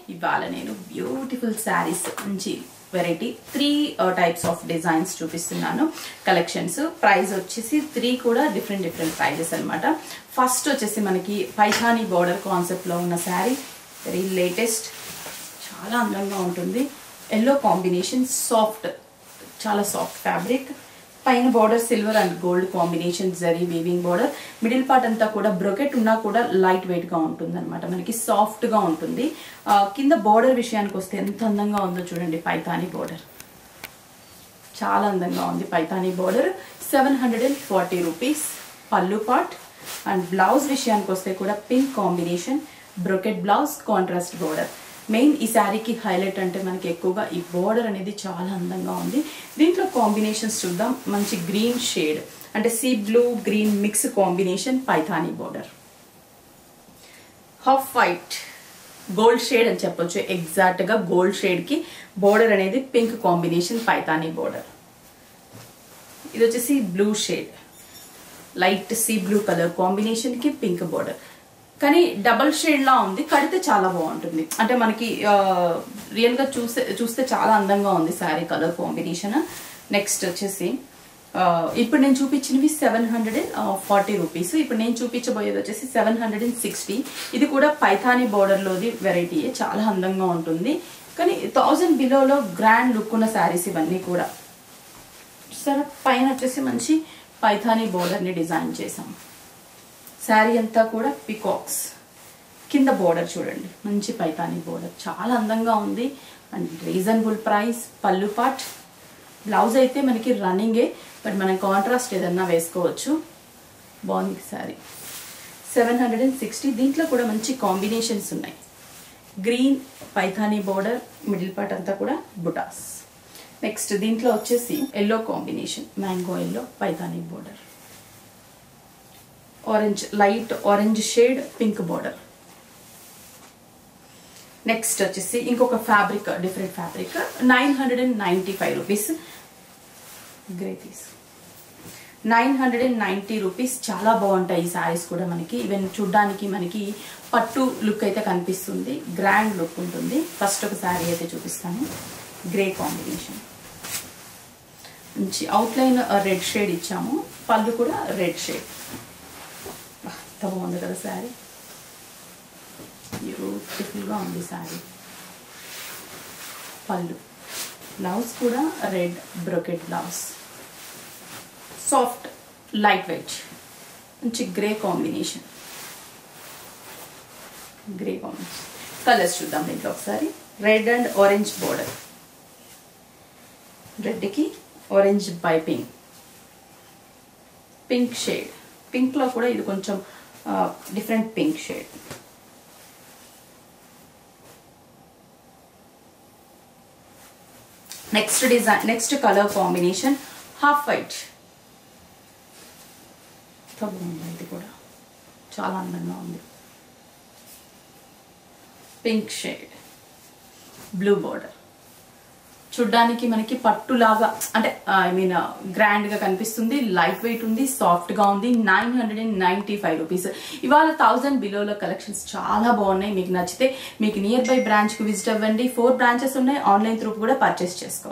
ఇవాళ నేను బ్యూటిఫుల్ శారీస్ మంచి variety three types of designs చూపిస్తున్నాను కలెక్షన్స్ ప్రైస్ వచ్చేసి త్రీ కూడా డిఫరెంట్ డిఫరెంట్ ప్రైజెస్ అన్నమాట ఫస్ట్ వచ్చేసి మనకి పైథానీ బార్డర్ కాన్సెప్ట్లో ఉన్న శారీ వెరీ లేటెస్ట్ చాలా అందంగా ఉంటుంది ఎల్లో కాంబినేషన్ సాఫ్ట్ చాలా సాఫ్ట్ ఫ్యాబ్రిక్ పైన border silver and gold combination zari weaving border middle part అంతా కూడా బ్రొకెట్ ఉన్నా కూడా లైట్ వెయిట్ గా ఉంటుంది అనమాట మనకి సాఫ్ట్ గా ఉంటుంది ఆ, కింద బార్డర్ విషయానికి వస్తే ఎంత అందంగా ఉందో చూడండి పైతాని బార్డర్ చాలా అందంగా ఉంది Paithani border seven hundred and forty rupees pallu part and blouse విషయానికి వస్తే కూడా pink combination brocade blouse contrast border main ఈ శారీకి హైలైట్ అంటే మనకి ఎక్కువగా ఈ బార్డర్ అనేది చాలా అందంగా ఉంది దీంట్లో కాంబినేషన్స్ చూద్దాం మంచి గ్రీన్ షేడ్ అంటే sea blue green mix combination Paithani border half white gold shade అని చెప్పొచ్చు ఎగ్జాక్ట్ గా గోల్డ్ షేడ్ కి బోర్డర్ అనేది పింక్ కాంబినేషన్ పైతానీ బోర్డర్ ఇది వచ్చేసి blue shade light sea blue colour combination కి పింక్ బోర్డర్ కానీ డబల్ షేడ్ లా ఉంది కడితే చాలా బాగుంటుంది అంటే మనకి రియల్ గా చూస్తే చూస్తే చాలా అందంగా ఉంది శారీ కలర్ కాంబినేషన్ నెక్స్ట్ వచ్చేసి ఆ, ఇప్పుడు నేను చూపించినవి seven hundred and forty rupees ఇప్పుడు నేను చూపించబోయేది వచ్చేసి సెవెన్ హండ్రెడ్ అండ్ సిక్స్టీ ఇది కూడా పైథానీ బోర్డర్ లోది వెరైటీ చాలా అందంగా ఉంటుంది కానీ థౌజండ్ బిలోలో గ్రాండ్ లుక్ ఉన్న శారీస్ ఇవన్నీ కూడా సరే పైన వచ్చేసి మంచి పైథానీ బోర్డర్ ని డిజైన్ చేసాం శారీ అంతా కూడా పికాక్స్ కింద బోర్డర్ చూడండి మంచి పైతానీ బోర్డర్ చాలా అందంగా ఉంది అండ్ రీజనబుల్ ప్రైస్ పళ్ళు పాట్ బ్లౌజ్ అయితే మనకి రన్నింగే బట్ మనం కాంట్రాస్ట్ ఏదన్నా వేసుకోవచ్చు బాగుంది sari seven hundred and sixty దీంట్లో కూడా మంచి కాంబినేషన్స్ ఉన్నాయి green Paithani border middle part అంతా కూడా బుటాస్ నెక్స్ట్ దీంట్లో వచ్చేసి yellow combination mango yellow Paithani border orange light orange shade pink border next వచ్చేసి ఇంకొక fabric different fabric nine hundred and ninety five rupees grey piece nine hundred and ninety rupees చాలా బాగుంటాయి ఈ శారీస్ కూడా మనకి ఈవెన్ చూడ్డానికి మనకి పట్టు లుక్ అయితే కనిపిస్తుంది గ్రాండ్ లుక్ ఉంటుంది ఫస్ట్ ఒక శారీ అయితే చూపిస్తాను గ్రే కాంబినేషన్ మంచి అవుట్లైన్ రెడ్ షేడ్ ఇచ్చాము పళ్ళు కూడా రెడ్ షేడ్ ఎంత బాగుంది కదా శారీ బ్యూటిఫుల్గా ఉంది శారీ పళ్ళు బ్లౌజ్ కూడా red brocade blouse soft lightweight మంచి grey combination grey combination colours చూద్దాం దీంట్లో ఒకసారి రెడ్ అండ్ ఆరెంజ్ బోర్డర్ రెడ్కి ఆరెంజ్ పైపింగ్ పింక్ షేడ్ పింక్లో కూడా ఇది కొంచెం different pink shade next design next colour combination half white బాగుంది ఇది కూడా చాలా అందంగా ఉంది పింక్ షేడ్ బ్లూ బోర్డర్ చూడ్డానికి మనకి పట్టులాగా అంటే ఐ మీన్ గ్రాండ్ గా కనిపిస్తుంది లైట్ వెయిట్ ఉంది సాఫ్ట్ గా ఉంది nine hundred and ninety five rupees ఇవాళ థౌసండ్ బిలోలో కలెక్షన్స్ చాలా బాగున్నాయి మీకు నచ్చితే మీకు నియర్ బై బ్రాంచ్ కి విజిట్ అవ్వండి ఫోర్ బ్రాంచెస్ ఉన్నాయి ఆన్లైన్ త్రూ కూడా పర్చేస్ చేసుకోవచ్చు